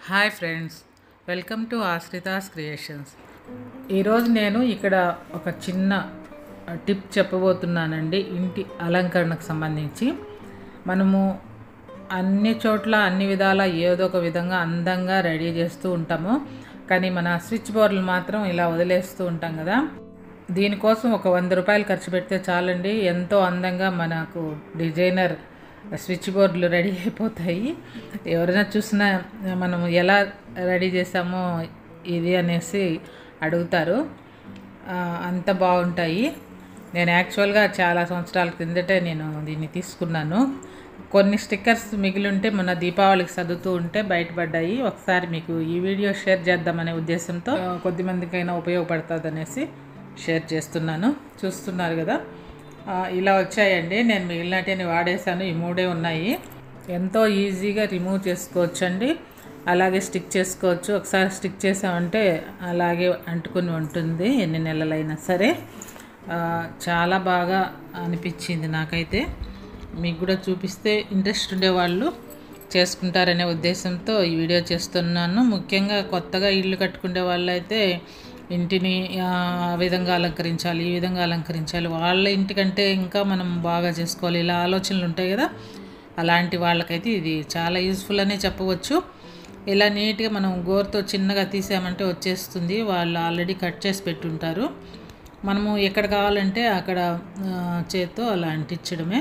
hi friends welcome to Ashritha's creations ఈరోజు నేను ఇక్కడ ఒక చిన్న టిప్ చెప్పబోతున్నానండి ఇంటి అలంకరణకు సంబంధించి మనము అన్ని చోట్ల అన్ని విధాల ఏదో ఒక విధంగా అందంగా రెడీ చేస్తూ ఉంటాము కానీ మన స్విచ్ బోర్డులు మాత్రం ఇలా వదిలేస్తూ ఉంటాం కదా దీనికోసం ఒక వంద రూపాయలు ఖర్చు పెడితే చాలండి ఎంతో అందంగా మనకు డిజైనర్ స్విచ్ బోర్డులు రెడీ అయిపోతాయి ఎవరైనా చూసినా మనం ఎలా రెడీ చేసామో ఇది అనేసి అడుగుతారు ఆ, అంత బాగుంటాయి నేను యాక్చువల్గా చాలా సంవత్సరాల కిందటే నేను దీన్ని తీసుకున్నాను కొన్ని స్టిక్కర్స్ మిగిలి ఉంటే మొన్న దీపావళికి చదువుతూ ఉంటే బయటపడ్డాయి ఒకసారి మీకు ఈ వీడియో షేర్ చేద్దామనే ఉద్దేశంతో ఆ, కొద్దిమందికైనా ఉపయోగపడుతుంది అనేసి షేర్ చేస్తున్నాను చూస్తున్నారు కదా ఆ, ఇలా వచ్చాయండి నేను మిగిలినటిని వాడేసాను ఈ మూడే ఉన్నాయి ఎంతో ఈజీగా రిమూవ్ చేసుకోవచ్చండి అలాగే స్టిక్ చేసుకోవచ్చు ఒకసారి స్టిక్ చేసామంటే అలాగే అంటుకుని ఉంటుంది ఎన్ని నెలలైనా సరే ఆ, చాలా బాగా అనిపించింది నాకైతే మీకు కూడా చూపిస్తే ఇంట్రెస్ట్ ఉండేవాళ్ళు చేసుకుంటారనే ఉద్దేశంతో ఈ వీడియో చేస్తున్నాను ముఖ్యంగా కొత్తగా ఇల్లు కట్టుకునే వాళ్ళైతే ఇంటిని ఆ ఆ విధంగా అలంకరించాలి ఈ విధంగా అలంకరించాలి వాళ్ళ ఇంటికంటే ఇంకా మనం బాగా చేసుకోవాలి ఇలా ఆలోచనలు ఉంటాయి కదా అలాంటి వాళ్ళకైతే ఇది చాలా యూస్ఫుల్ అనే చెప్పవచ్చు ఇలా నీట్గా మనం గోరుతో చిన్నగా తీసామంటే వచ్చేస్తుంది వాళ్ళు ఆల్రెడీ కట్ చేసి పెట్టుంటారు మనము ఎక్కడ కావాలంటే అక్కడ ఆ, చేత్తో అలా అంటించడమే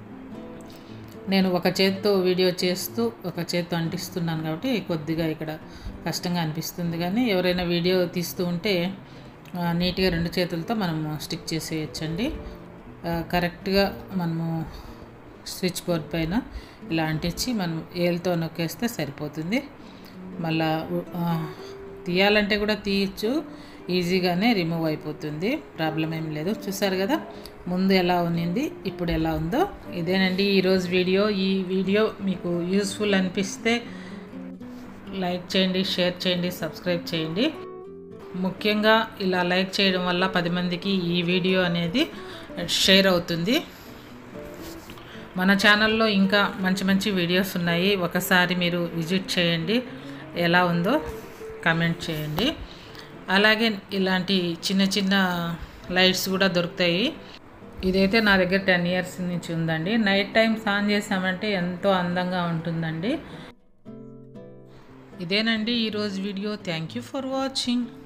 నేను ఒక చేత్తో వీడియో చేస్తూ ఒక చేత్తో అంటిస్తున్నాను కాబట్టి కొద్దిగా ఇక్కడ కష్టంగా అనిపిస్తుంది కానీ ఎవరైనా వీడియో తీస్తూ ఉంటే ఆ, నీట్గా రెండు చేతులతో మనము స్టిక్ చేసేయచ్చండి ఆ, కరెక్ట్గా మనము స్విచ్ బోర్డ్ పైన ఇలా అంటించి మనం ఏలుతో నొక్కేస్తే సరిపోతుంది మళ్ళా ఉ- ఆ, తీయాలంటే కూడా తీయచ్చు ఈజీగానే రిమూవ్ అయిపోతుంది ప్రాబ్లం ఏం లేదు చూసారు కదా ముందు ఎలా ఉన్నింది ఇప్పుడు ఎలా ఉందో ఇదేనండి ఈరోజు వీడియో ఈ వీడియో మీకు యూస్ఫుల్ అనిపిస్తే లైక్ చేయండి షేర్ చేయండి సబ్స్క్రైబ్ చేయండి ముఖ్యంగా ఇలా లైక్ చేయడం వల్ల పది మందికి ఈ వీడియో అనేది షేర్ అవుతుంది మన ఛానల్లో ఇంకా మంచి మంచి వీడియోస్ ఉన్నాయి ఒకసారి మీరు విజిట్ చేయండి ఎలా ఉందో కామెంట్ చేయండి అలాగే ఇలాంటి చిన్న చిన్న లైట్స్ కూడా దొరుకుతాయి ఇదైతే నా దగ్గర టెన్ ఇయర్స్ నుంచి ఉందండి నైట్ టైమ్స్ ఆన్ చేసామంటే ఎంతో అందంగా ఉంటుందండి ఇదేనండి ఈరోజు video thank you for watching